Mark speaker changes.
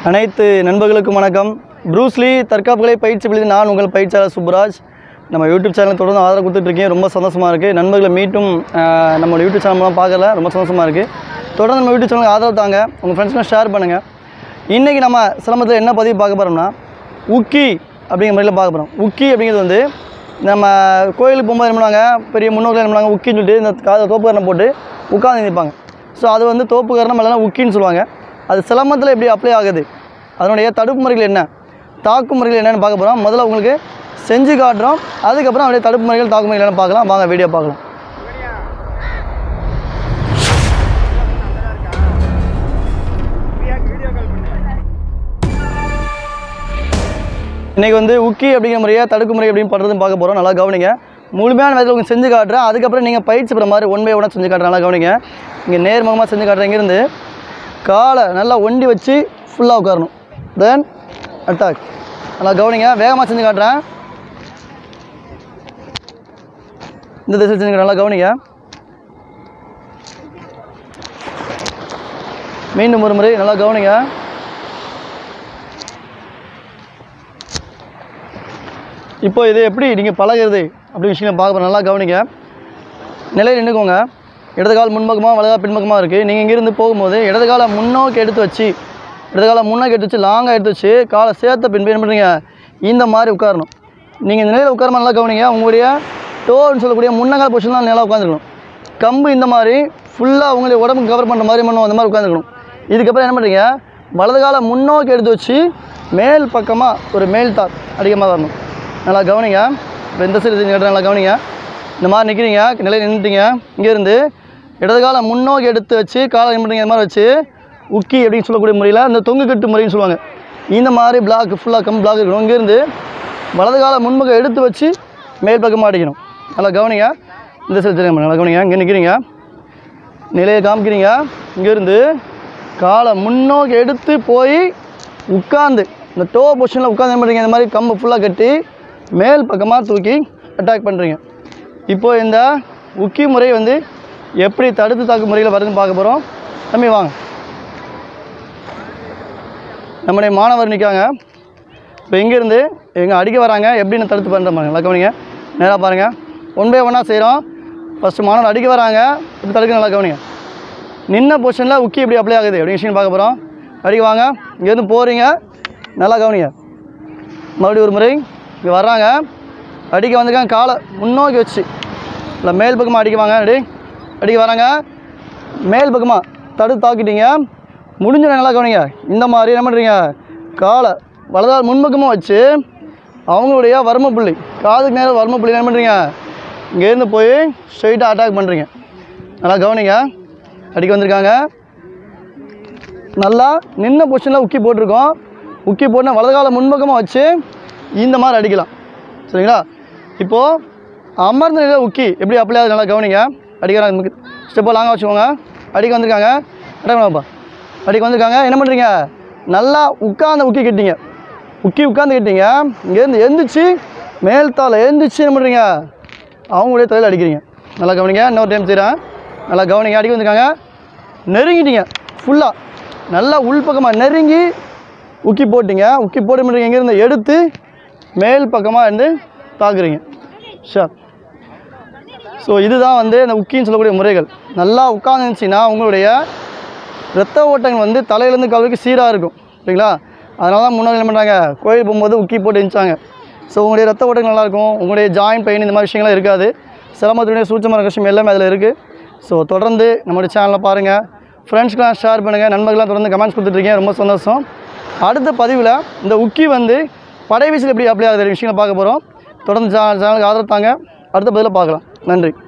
Speaker 1: அனைத்து நண்பர்களுக்கும் வணக்கம் ப்ரூஸ்லி தற்காப்புகளை பயிற்சி பள்ளி நான் உங்கள் பயிற்சியாளர் சுப்ராஜ் நம்ம யூடியூப் சேனல் தொடர்ந்து ஆதரவு கொடுத்துட்ருக்கீங்க ரொம்ப சந்தோஷமாக இருக்குது நண்பர்களை மீட்டும் ஆஹ், நம்மளோட யூடியூப் சேனல் மூலம் பார்க்கல ரொம்ப சந்தோஷமாக இருக்குது தொடர்ந்து நம்ம யூடியூப் சேனலுக்கு ஆதரவு தாங்க உங்கள் ஃப்ரெண்ட்ஸ்லாம் ஷேர் பண்ணுங்கள் இன்றைக்கி நம்ம சிலம்பத்தில் என்ன பதிவு பார்க்க போகிறோம்னா உக்கி அப்படிங்கிற முறையில் பார்க்க போகிறோம் உக்கி அப்படிங்கிறது வந்து நம்ம கோயிலுக்கு போகும்போது என்ன பண்ணுவாங்க பெரிய முன்னோர்கள் என்ன பண்ணுவாங்க உக்கின்னு சொல்லிட்டு இந்த காதில் தோப்புக்கரணம் போட்டு உட்காந்து நிற்பாங்க ஸோ அது வந்து தோப்புக்கரணம் இல்லைன்னா உக்கின்னு சொல்லுவாங்க அது சிலம்பத்தில் எப்படி அப்ளை ஆகுது அதனுடைய தடுப்பு முறைகள் என்ன தாக்கு முறைகள் என்னென்னு பார்க்க போகிறோம் முதல்ல உங்களுக்கு செஞ்சு காட்டுறோம் அதுக்கப்புறம் அப்படியே தடுப்பு முறைகள் தாக்கு முறைகள் என்னன்னு பார்க்கலாம் வாங்க வீடியோ பார்க்கலாம் இன்றைக்கி வந்து உக்கி அப்படிங்கிற முறையை தடுக்கு முறை அப்படின்னு பண்ணுறதுன்னு பார்க்க போகிறோம் நல்லா கவனிங்க முழுமையான விதத்தில் உங்களுக்கு செஞ்சு காட்டுறேன் அதுக்கப்புறம் நீங்கள் பயிற்சி பெற மாதிரி ஒன் பை ஒன்னாக செஞ்சு காட்டுறேன் நல்லா கவனிங்க இங்கே நேர்முகமாக செஞ்சு காட்டுறேன் இங்கேருந்து காலை நல்லா ஒண்டி வச்சு ஃபுல்லாக உட்காரணும் தென் அட்டாக் நல்லா கவனிங்க வேகமாக செஞ்சு காட்டுறேன் இந்த திசை செஞ்சு காட்டுறேன். நல்லா கவனிங்க மீண்டும் ஒரு முறை நல்லா கவனிங்க இப்போ இது எப்படி நீங்கள் பழகுறது அப்படி விஷயம் பார்க்க போறோம். நல்லா கவனிங்க நிலையில் நின்றுக்கோங்க இடது கால் முன்பக்கமாக வலது கால் பின்பக்கமாக இருக்குது நீங்கள் இங்கேருந்து போகும்போது இடது காலை முன்னோக்கி எடுத்து வச்சு இடது காலை முன்னோக்கி எடுத்து வச்சு லாங்காக எடுத்து வச்சு காலை சேர்த்த பின்பு என்ன பண்ணுறீங்க இந்த மாதிரி உட்காரணும் நீங்கள் இந்த நிலையில் உட்காரமா நல்லா கவனிங்க உங்களுடைய டோன்னு சொல்லக்கூடிய முன்னங்கால் பொசிஷன்லாம் நல்லா உட்காந்துக்கணும் கம்பு இந்த மாதிரி ஃபுல்லாக உங்களுடைய உடம்புக்கு கவர் பண்ணுற மாதிரி பண்ணும் அந்த மாதிரி உட்காந்துக்கணும் இதுக்கப்புறம் என்ன பண்ணுறீங்க வலது காலை முன்னோக்கி எடுத்து வச்சு மேல் பக்கமாக ஒரு மேல் தாக் அதிகமாக வரணும் நல்லா கவனிங்க இப்போ இந்த சைடு கேட்டு நல்லா கவனிங்க இந்த மாதிரி நிற்கிறீங்க நிலையில் நின்றுட்டீங்க இங்கேருந்து இடது காலை முன்னோக்கி எடுத்து வச்சு காலை என்ன பண்ணுறீங்க இந்த மாதிரி வச்சு உக்கி அப்படின்னு சொல்லக்கூடிய முறையில் இந்த தொங்கு கட்டு முறைன்னு சொல்லுவாங்க இந்த மாதிரி பிளாக் ஃபுல்லாக கம் பிளாக் இருக்கணும் இங்கேருந்து வலது காலை முன்பக்கம் எடுத்து வச்சு மேல் பக்கமாக அடிக்கணும் நல்லா கவனிங்க இந்த சைடு தெரியுமா நல்லா கவனிங்க இங்கே நிற்கிறீங்க நிலையை காமிக்கிறீங்க இங்கேருந்து காலை முன்னோக்கி எடுத்து போய் உட்காந்து இந்த டோ பொசிஷனில் உட்காந்து என்ன பண்ணுறீங்க இந்த மாதிரி கம்பு ஃபுல்லாக கட்டி மேல் பக்கமாக தூக்கி அட்டாக் பண்ணுறீங்க இப்போ இந்த உக்கி முறை வந்து எப்படி தடுத்து தாக்கு முறையில் வருதுன்னு பார்க்க போகிறோம் தம்பி வாங்க நம்முடைய மாணவர் நிற்காங்க இப்போ இங்கேருந்து எங்கே அடிக்க வராங்க எப்படின்னு தடுத்து பண்ணுற பாருங்க நல்லா கவனிங்க நேராக பாருங்கள் ஒன் பை ஒன்னாக செய்கிறோம் ஃபஸ்ட்டு மாணவர் அடிக்க வராங்க இப்படி தடுக்க நல்லா கவனிங்க நின்ன பொசிஷனில் உக்கி எப்படி அப்ளை ஆகுது அப்படின்னு விஷயம் பார்க்க போகிறோம் அடிக்க வாங்க இங்கேருந்து போகிறீங்க நல்லா கவனிங்க மறுபடியும் ஒரு முறை இங்கே வர்றாங்க அடிக்க வந்திருக்காங்க காலை முன்னோக்கி வச்சு இல்லை மேல் பக்கமாக அடிக்க வாங்க ரெடி அடிக்க வராங்க மேல் பக்கமாக தடுத்து தாக்கிட்டீங்க முடிஞ்ச நல்லா கவனிங்க இந்த மாதிரி என்ன பண்ணுறீங்க காலை வலதால் முன்பக்கமாக வச்சு அவங்களுடைய வர்ம புள்ளி காதுக்கு நேரம் வர்ம புள்ளி என்ன பண்ணுறீங்க இங்கேருந்து போய் ஸ்ட்ரைட்டாக அட்டாக் பண்ணுறீங்க நல்லா கவனிங்க அடிக்க வந்திருக்காங்க நல்லா நின்ன பொசிஷனில் உக்கி போட்டிருக்கோம் உக்கி போட்டு வலது காலை முன்பக்கமாக வச்சு இந்த மாதிரி அடிக்கலாம் சரிங்களா இப்போது அமர்ந்த நிலையில் உக்கி எப்படி அப்ளை ஆகுது நல்லா கவனிங்க அடிக்கிறாங்க ஸ்டெப்பை லாங்காக வச்சுக்கோங்க அடிக்க வந்திருக்காங்க அடங்கப்பா அடிக்க வந்திருக்காங்க என்ன பண்ணுறீங்க நல்லா உட்கார்ந்த உக்கி கட்டிங்க உக்கி உட்காந்து கட்டிங்க இங்கேருந்து எந்திரிச்சு மேல் தாளை எந்திரிச்சு என்ன பண்ணுறீங்க அவங்களுடைய தலையில் அடிக்கிறீங்க நல்லா கவனிங்க இன்னொரு டைம் செய்கிறேன் நல்லா கவனிங்க அடிக்க வந்திருக்காங்க நெருங்கிட்டீங்க ஃபுல்லாக நல்லா உள்பக்கமாக நெருங்கி உக்கி போட்டிங்க உக்கி போட்டு பண்ணுறீங்க இங்கேருந்து எடுத்து மேல் பக்கமாக இருந்து தாக்குறீங்க ஷார் ஸோ இதுதான் வந்து இந்த உக்கின்னு சொல்லக்கூடிய முறைகள் நல்லா உட்காந்துருந்துச்சின்னா உங்களுடைய ரத்த ஓட்டங்கள் வந்து தலையிலேருந்து கால் வரைக்கும் சீராக இருக்கும் சரிங்களா அதனால தான் முன்னாடி என்ன பண்ணுறாங்க கோயில் போகும்போது உக்கி போட்டு இருந்துச்சாங்க ஸோ உங்களுடைய ரத்த ஓட்டங்கள் நல்லாயிருக்கும் உங்களுடைய ஜாயின்ட் பெயின் இந்த மாதிரி விஷயங்கள்லாம் இருக்காது சிரமத்துடைய சூட்சமான விஷயம் எல்லாமே அதில் இருக்குது ஸோ தொடர்ந்து நம்மளுடைய சேனலை பாருங்கள் ஃப்ரெண்ட்ஸ்க்கெலாம் ஷேர் பண்ணுங்கள் நண்பர்கள்லாம் தொடர்ந்து கமெண்ட்ஸ் கொடுத்துட்ருக்கீங்க ரொம்ப சந்தோஷம் அடுத்த பதிவில் இந்த உக்கி வந்து படை வீச்சில் எப்படி அப்ளை ஆகுது விஷயங்களை பார்க்க போகிறோம் தொடர்ந்து சேனலுக்கு ஆதரவு தாங்க அடுத்த பதிவில் பார்க்கலாம் நன்றி